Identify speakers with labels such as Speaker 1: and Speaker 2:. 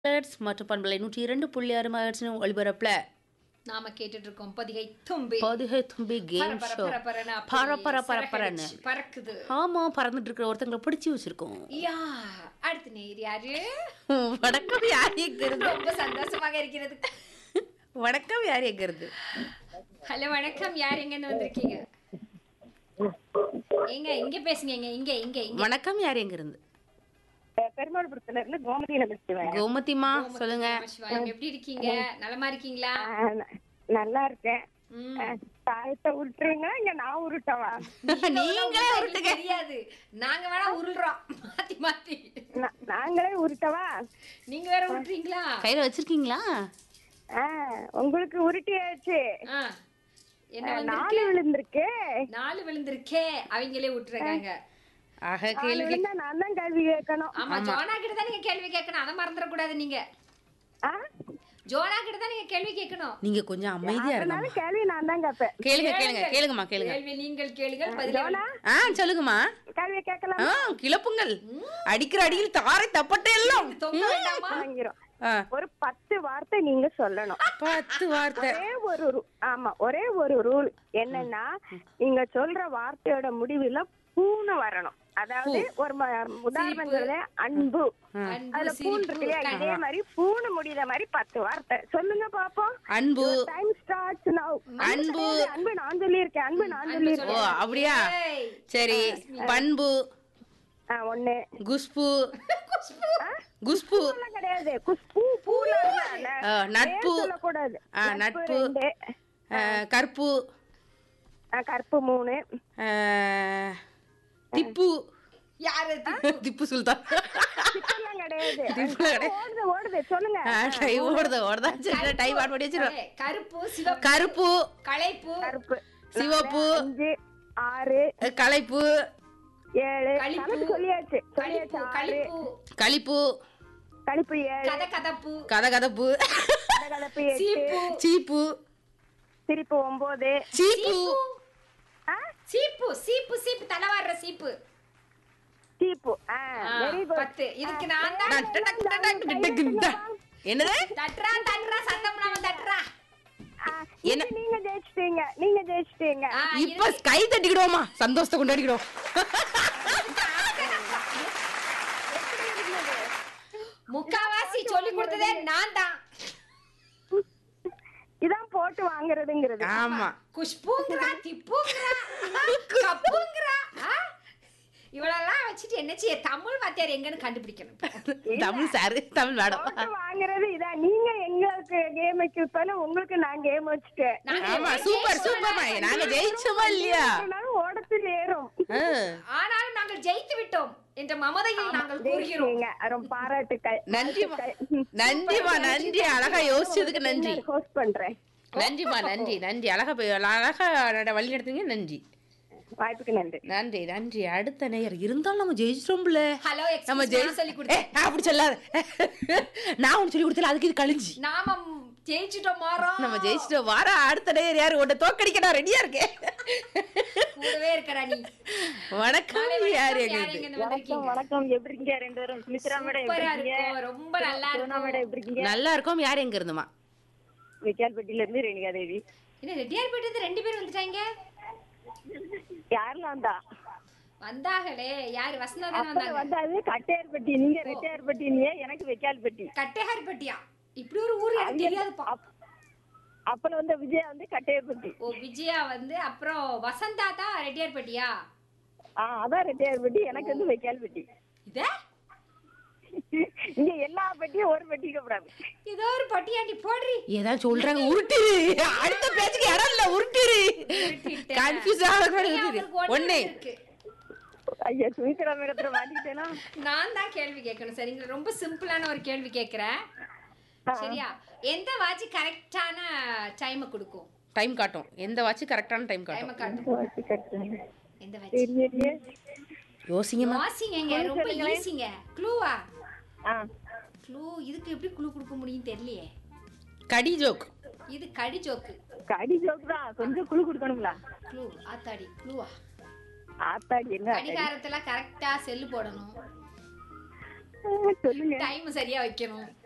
Speaker 1: Megahertz மற்றும் பண்பலை நூற்றி இரண்டு புள்ளி ஆறு மெகாஹெர்ட்ஸ் ஒளிபரப்புல
Speaker 2: நாம கேட்டுட்டு இருக்கோம் பதிகை தும்பி
Speaker 1: பதிகை தும்பி கேம்
Speaker 2: பர,
Speaker 1: ஷோ
Speaker 2: பர, பரன்னு அப்படி
Speaker 1: பர பர பர பரன்னு
Speaker 2: சிறகடிச்சு பறக்குது
Speaker 1: ஆமா பறந்துட்டு இருக்கிற ஒருத்தங்களை பிடிச்சி வச்சிருக்கோம்
Speaker 2: யா அடுத்த நேர் யாரு
Speaker 1: வணக்கம் யார் எங்கிறது
Speaker 2: ரொம்ப சந்தோஷமாக இருக்கிறது
Speaker 1: வணக்கம் யார் எங்கிறது
Speaker 2: ஹலோ வணக்கம் யார் எங்க இருந்து வந்திருக்கீங்க எங்க இங்க பேசுங்க இங்க இங்க இங்க இங்க
Speaker 1: வணக்கம் யார் எங்கிருந்து
Speaker 3: பெருமாள்புரத்துல இருந்து கோமதியில பேசுவேன்
Speaker 1: கோமதிமா சொல்லுங்க
Speaker 2: நமசிவாயம். எப்படி இருக்கீங்க நலமா இருக்கீங்களா
Speaker 3: ஆஹ் ந- நல்லா இருக்கேன்
Speaker 2: ம்.
Speaker 3: ஆஹ் தாயத்தை உருட்டுறீங்க இங்க நான் உருட்டவா
Speaker 2: நீங்களே
Speaker 1: நீங்களே
Speaker 2: உங்களுக்கு தெரியாது நாங்க வேணா உருள்றோம் மாத்தி மாத்தி
Speaker 3: நா- நாங்களே உருட்டவா
Speaker 2: நீங்க வேற உருட்டுறீங்களா
Speaker 1: கையில வச்சிருக்கீங்களா
Speaker 3: ஆஹ் உங்களுக்கு உருட்டியாச்சு
Speaker 2: ஆ. என்ன
Speaker 3: ஆஹ்
Speaker 2: வந்து
Speaker 3: நாலு விழுந்திருக்கு
Speaker 2: நாலு விழுந்திருக்கே அவங்களே விட்டுருக்காங்க
Speaker 1: ஆக
Speaker 3: நாலு
Speaker 1: கேள்வி
Speaker 3: விழுந்தா நான் தான் கேள்வி கேட்கணும்
Speaker 2: ஆமா ஜோனா கிட்ட தான் நீங்க கேள்வி கேட்கணும் அதை மறந்துடக்கூடாது நீங்க
Speaker 3: ஆஹ்
Speaker 2: ஜோனா கிட்ட தான் நீங்க கேள்வி கேட்கணும்
Speaker 1: நீங்க கொஞ்சம் அமைதியா
Speaker 3: அதனால
Speaker 1: இருங்க
Speaker 3: கேள்வி நான் தான் கேட்பேன்
Speaker 1: கேளுங்க கேளுங்க கேளுங்கம்மா கேளுங்க
Speaker 2: கேள்வி நீங்கள் கேளுங்கள் பதில்
Speaker 3: ஜோனா
Speaker 1: ஆ சொல்லுங்கம்மா
Speaker 3: கேள்வி கேட்கலாம்
Speaker 1: ஆ கிளப்புங்கள் அடிக்கிற அடியில் தாரை தப்பட்டை எல்லாம்
Speaker 2: தொங்க வேண்டாமா
Speaker 3: வாங்கிறோம்
Speaker 1: ஆ,
Speaker 3: ஒரு பத்து வார்த்தை நீங்க சொல்லணும்
Speaker 1: பத்து வார்த்தை
Speaker 3: ஒரே ஒரு ரு- ஆமா ஒரே ஒரு ரூல் என்னன்னா நீங்க சொல்ற வார்த்தையோட முடிவுல பூன்னு வரணும் அதாவது ஒரு ம- உதாரணம் சொல்றேன் அன்பு
Speaker 2: அன்பு
Speaker 3: அதுல பூன்
Speaker 2: சிரிப்பு
Speaker 3: இருக்கு இல்லையா இதே மாதிரி பூன்னு முடியுற மாதிரி பத்து வார்த்தை சொல்லுங்க பாப்போம்
Speaker 1: அன்பு
Speaker 3: டைம் ஸ்டார்ட்ஸ் நவ்
Speaker 1: அன்பு.
Speaker 3: அன்பு நான் சொல்லியிருக்கேன் அன்பு நான்
Speaker 1: ஓ
Speaker 3: சொல்லியிருக்கேன்
Speaker 1: அப்படியா
Speaker 2: ஏய்.
Speaker 1: சரி பண்பு
Speaker 3: ஆ, ஒண்ணு
Speaker 1: குஷ்பு
Speaker 3: ஆ?
Speaker 1: குஷ்பு
Speaker 3: பூலாம் கிடையாது குஷ்பூ பூல
Speaker 1: ஆ, நட்பு
Speaker 3: சொல்லக்கூடாது
Speaker 1: ஆ,
Speaker 3: நட்பு
Speaker 1: நட்பு
Speaker 3: ரெண்டு
Speaker 1: ஆ, கற்பு
Speaker 3: ஆ, கற்பு மூணு
Speaker 1: ஆ, திப்பு
Speaker 2: யாரு அது?
Speaker 1: திப்பு சுல்தான்
Speaker 3: சிப்பெல்லாம் கிடையாது
Speaker 1: திப்புலாம் கிடையாது.
Speaker 3: ஓடுது ஓடுது சொல்லுங்க
Speaker 1: டைம் ஓடுதா ஓடுதா சரி டைம் ஆட் பண்ணி வச்சிருவோம்
Speaker 2: ஏய், கருப்பு சிவப்பு
Speaker 1: கருப்பு
Speaker 2: களைப்பு
Speaker 3: கருப்பு
Speaker 1: சிவப்பு
Speaker 3: அஞ்சு ஆறு
Speaker 1: களைப்பு
Speaker 3: ஏழு
Speaker 2: களிப்பு.
Speaker 3: கணக்கு சொல்லியாச்சு
Speaker 2: களிப்பு
Speaker 3: சொல்லியாச்சு ஆறு
Speaker 2: களிப்பு
Speaker 1: களிப்பு
Speaker 3: கழிப்பு ஏழு
Speaker 2: கத கதப்பு
Speaker 1: கதகதப்பு
Speaker 3: கலப்பு எட்டு
Speaker 2: சீப்பு
Speaker 1: சீப்பு
Speaker 3: சிரிப்பு ஒன்பது
Speaker 1: சீப்பு
Speaker 3: ஆ?
Speaker 2: சீப்பு சீப்பு சீப்பு தலைவாடுற சீப்பு
Speaker 3: சீப்பு ஆ
Speaker 2: ஆ,
Speaker 3: வெரி குட்
Speaker 2: பத்து இதுக்கு நான் தான்
Speaker 1: டக் டக் டக் டக் டக் டக் டக். என்னது
Speaker 2: தட்டுறா தட்டுறா சத்தம் இல்லாம தட்டுறா
Speaker 1: என்ன?
Speaker 3: நீங்க ஜெயிச்சிட்டீங்க நீங்க ஜெயிச்சிட்டீங்க
Speaker 2: ஆ,
Speaker 1: இப்ப கை தட்டிக்கிடுவோமா சந்தோஷத்தை கொண்டாடிக்கிடுவோம்
Speaker 2: முக்காவாசி சொல்லி கொடுத்ததே நான் தான்
Speaker 3: இதான் போட்டு வாங்குறதுங்கிறது
Speaker 1: ஆமா
Speaker 2: குஷ்புங்கிறா திப்புங்கிறா கப்புங்கிறா ஆ? இவளெல்லாம் வச்சுட்டு என்ன செய்ய தமிழ் வாத்தியார் எங்கன்னு கண்டுபிடிக்கணும்
Speaker 1: தமிழ் சாரு தமிழ் மேடம்
Speaker 3: போட்டு வாங்குறது இதான் நீங்க எங்களுக்கு கேம் வைக்கிறதால உங்களுக்கு நான் கேம் வச்சுட்டேன்
Speaker 2: நாங்க
Speaker 1: ஆமா
Speaker 2: எப்படி
Speaker 1: சூப்பர்
Speaker 2: ஜெயிச்சோம்
Speaker 1: சூப்பர்மா நாங்க ஜெயிச்சோமா இல்லையா
Speaker 3: அதனால ஓடத்தில் ஏறும்
Speaker 1: ஆ.
Speaker 2: ஆனாலும் நாங்கள் ஜெயித்து விட்டோம் என்ற மமதையில் நாங்கள் கூறுகிறோம்
Speaker 3: ஜெயிச்சிட்டீங்க ரொம்ப பாராட்டுக்கள்
Speaker 1: நன்றிமா நன்றிமா நன்றி அழகா யோசிச்சதுக்கு நன்றி
Speaker 3: ஹோஸ்ட் பண்றேன்
Speaker 1: நன்றிமா நன்றி நன்றி அழகா போய் அழகா நட- வழி நடத்துங்க நன்றி
Speaker 3: வாய்ப்புக்கு நன்றி
Speaker 1: நன்றி நன்றி அடுத்த நேயர் இருந்தாலும் நம்ம ஜெயிச்சிட்டோம்ல
Speaker 2: ஹலோ
Speaker 1: நம்ம
Speaker 2: எக்ஸ்கியூஸ்
Speaker 1: ஜெயி
Speaker 2: நான் சொல்லி
Speaker 1: ஏ,
Speaker 2: கொடுத்தேன்
Speaker 1: அப்படி சொல்லாத நான் ஒன்று சொல்லி கொடுத்தல அதுக்கு இது கழிஞ்சு
Speaker 2: நாம ஜெயிச்சிட்டோம் மாறோம்
Speaker 1: நம்ம ஜெயிச்சிட்டோம் வார அடுத்த நேயர் யாரு உன்னை தோக்கடிக்க நான் ரெடியா இருக்கேன்
Speaker 2: கூடவே இருக்கடா நீ
Speaker 1: வணக்கம்
Speaker 2: காலை வணக்கம்,
Speaker 1: யாரு
Speaker 2: யார்
Speaker 1: எங்களுக்கு
Speaker 2: எங்க இருந்து வந்திருக்கீங்க
Speaker 3: வணக்கம் எப்படி இருக்கீங்க ரெண்டு பேரும் சுமித்ரா மேடம் எப்படி
Speaker 2: சூப்பரா
Speaker 3: இருக்கீங்க
Speaker 2: இருக்கும் ரொம்ப நல்லா
Speaker 3: சோனா மேடம்
Speaker 2: இருக்கும்
Speaker 3: எப்படி இருக்கீங்க
Speaker 1: நல்லா இருக்கோம் யார் எங்க இருந்துமா
Speaker 3: விக்கால்பட்டியில இருந்து ரேணுகா தேவி
Speaker 2: என்ன ரெட்டியார் போயிட்டு ரெண்டு பேரும் வந்துட்டாங்க
Speaker 3: யாரெல்லாம் வந்தா
Speaker 2: வந்தாங்களே யாரு வசந்தா தானே
Speaker 3: அப்புறம்
Speaker 2: வந்தாங்க
Speaker 3: வந்தாது கட்டையார்பட்டி நீங்க ரெட்டையார்பட்டி நீங்க எனக்கு வெக்கால்பட்டி
Speaker 2: கட்டையார்பட்டியா இப்படி ஒரு ஊர் எனக்கு தெரியாதுப்பா
Speaker 3: அப்புறம் வந்து விஜயா வந்து கட்டையார்பட்டி
Speaker 2: ஓ விஜயா வந்து அப்புறம் வசந்தா தான் ரெட்டியார்பட்டியா
Speaker 3: ஆ அதான் ரெட்டையார்பட்டி எனக்கு வந்து வெக்கால்பட்டி
Speaker 2: இத
Speaker 3: இங்க எல்லா பட்டியும் ஒரு பட்டி கூடாது
Speaker 2: ஏதோ ஒரு பட்டியாண்டி போடுறி
Speaker 1: ஏதாவது சொல்றாங்க உருட்டுரு அடுத்த பேச்சுக்கு இடம் இல்ல உருட்டுரு
Speaker 2: உருட்டிட்டேன்.
Speaker 1: கன்ஃபியூஸ் ஆகிற
Speaker 2: ஏய்,
Speaker 1: உருட்டுரு
Speaker 2: அவருக்கு ஒண்ணு
Speaker 1: ஒண்ணே
Speaker 2: இருக்கு
Speaker 3: ஐயா சுமித்ரா மேடத்துல மாட்டிக்கிட்டேனா
Speaker 2: நான் தான் கேள்வி கேட்கணும் சரிங்களா ரொம்ப சிம்பிளான ஒரு கேள்வி கேட்கிறேன் சரியா எந்த வாட்ச் கரெக்டான டைமை கொடுக்கும்
Speaker 1: டைம் காட்டும் எந்த வாட்ச் கரெக்டான டைம்
Speaker 2: டைமை
Speaker 1: காட்டும்
Speaker 2: காட்டும் எந்த வாட்ச்
Speaker 3: தெரியலையே
Speaker 1: யோசிங்கம்மா
Speaker 2: வாசிங்க ரொம்ப ஈஸிங்க க்ளூவா
Speaker 3: ஆ
Speaker 2: க்ளூ இதுக்கு எப்படி க்ளூ கொடுக்க முடியும் தெரியலையே
Speaker 1: கடி ஜோக்
Speaker 2: இது கடி ஜோக்கு
Speaker 3: கடி ஜோக் தான் கொஞ்சம் குழு கொடுக்கணுங்களா
Speaker 2: க்ளூ ஆத்தாடி க்ளூவா
Speaker 3: ஆத்தாடி என்ன
Speaker 2: கடிகாரத்துல கரெக்டா செல்லு போடணும்
Speaker 3: சொல்லுங்க
Speaker 2: டைம் சரியா வைக்கணும்